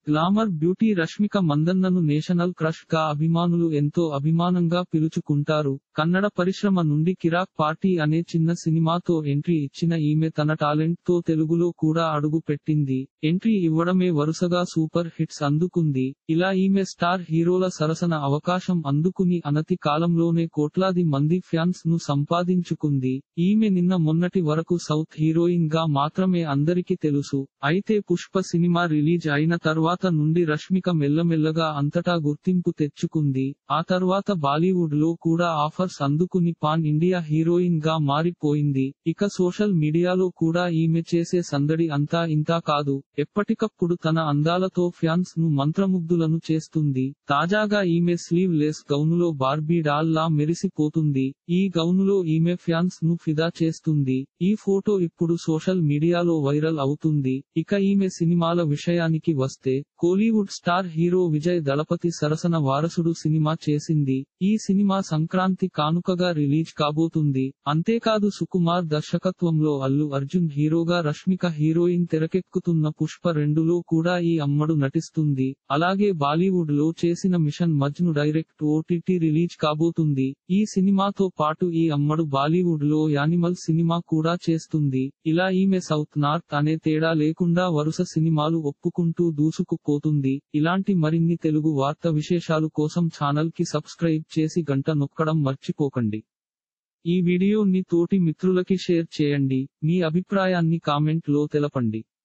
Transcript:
glamour beauty Rashmika మందన్నను national crush గా అభిమానులు ఎంతో అభిమానంగా పిలుచుకుంటారు కన్నడ పరిశ్రమ నుండి కిరాక్ పార్టీ అనే చిన్న సినిమాతో ఎంట్రీ ఇచ్చిన ఈమె తన టాలెంట్ తో తెలుగులో కూడా అడుగు పెట్టింది ఎంట్రీ ఇవ్వడమే వరుసగా సూపర్ హిట్స్ అందుకుంది ఇలా ఈమె స్టార్ హీరోల సరసన అవకాశం అందుకుని అనతి కాలంలోనే కోట్లాది మంది ఫ్యాన్స్ ను సంపాదించుకుంది ఈమె నిన్న మొన్నటి వరకు సౌత్ హీరోయిన్ గా మాత్రమే అందరికి తెలుసు అయితే పుష్ప సినిమా రిలీజ్ అయిన తర్వాత నుండి రష్మిక మెల్లమెల్లగా అంతటా గుర్తింపు తెచ్చుకుంది ఆ తర్వాత బాలీవుడ్ లో కూడా ఆఫర్స్ అందుకుని పాన్ ఇండియా హీరోయిన్ గా మారిపోయింది ఇక సోషల్ మీడియాలో కూడా ఈమె చేసే సందడి అంతా ఇంతా కాదు ఎప్పటికప్పుడు తన అందాలతో ఫ్యాన్స్ ను మంత్రముగ్ధులను చేస్తుంది తాజాగా ఈమె స్లీవ్ లెస్ గౌనులో బార్బీ డాల్ లా మెరిసిపోతుంది ఈ గౌనులో ఈమె ఫ్యాన్స్ ను ఫిదా చేస్తుంది ఈ ఫోటో ఇప్పుడు సోషల్ మీడియాలో వైరల్ అవుతుంది ఇక ఈమె సినిమాల విషయానికి వస్తే Kollywood star hero Vijay Thalapathy సరసన వారసుడు సినిమా చేసింది ఈ సినిమా సంక్రాంతి కానుకగా రిలీజ్ కాబోతుంది అంతేకాదు సుకుమార్ దర్శకత్వంలో అల్లు అర్జున్ హీరోగా రష్మిక హీరోయిన్ తెరకెక్కుతున్న పుష్ప రెండులో కూడా ఈ అమ్మడు నటిస్తుంది అలాగే బాలీవుడ్ లో చేసిన Mission Majnu direct OTT release కాబోతుంది ఈ సినిమాతో పాటు ఈ అమ్మడు బాలీవుడ్ లో యానిమల్ సినిమా కూడా చేస్తుంది ఇలా ఈమె సౌత్ నార్త్ అనే తేడా లేకుండా వరుస సినిమాలు ఒప్పుకుంటూ దూసుకుపోతుంది ఇలాంటి మరిన్ని తెలుగు వార్త విశేషాలు కోసం ఛానల్ కి సబ్స్క్రైబ్ చేసి గంట నొక్కడం మర్చిపోకండి ఈ వీడియోని తోటి మిత్రులకి షేర్ చేయండి మీ అభిప్రాయాన్ని కామెంట్ లో తెలపండి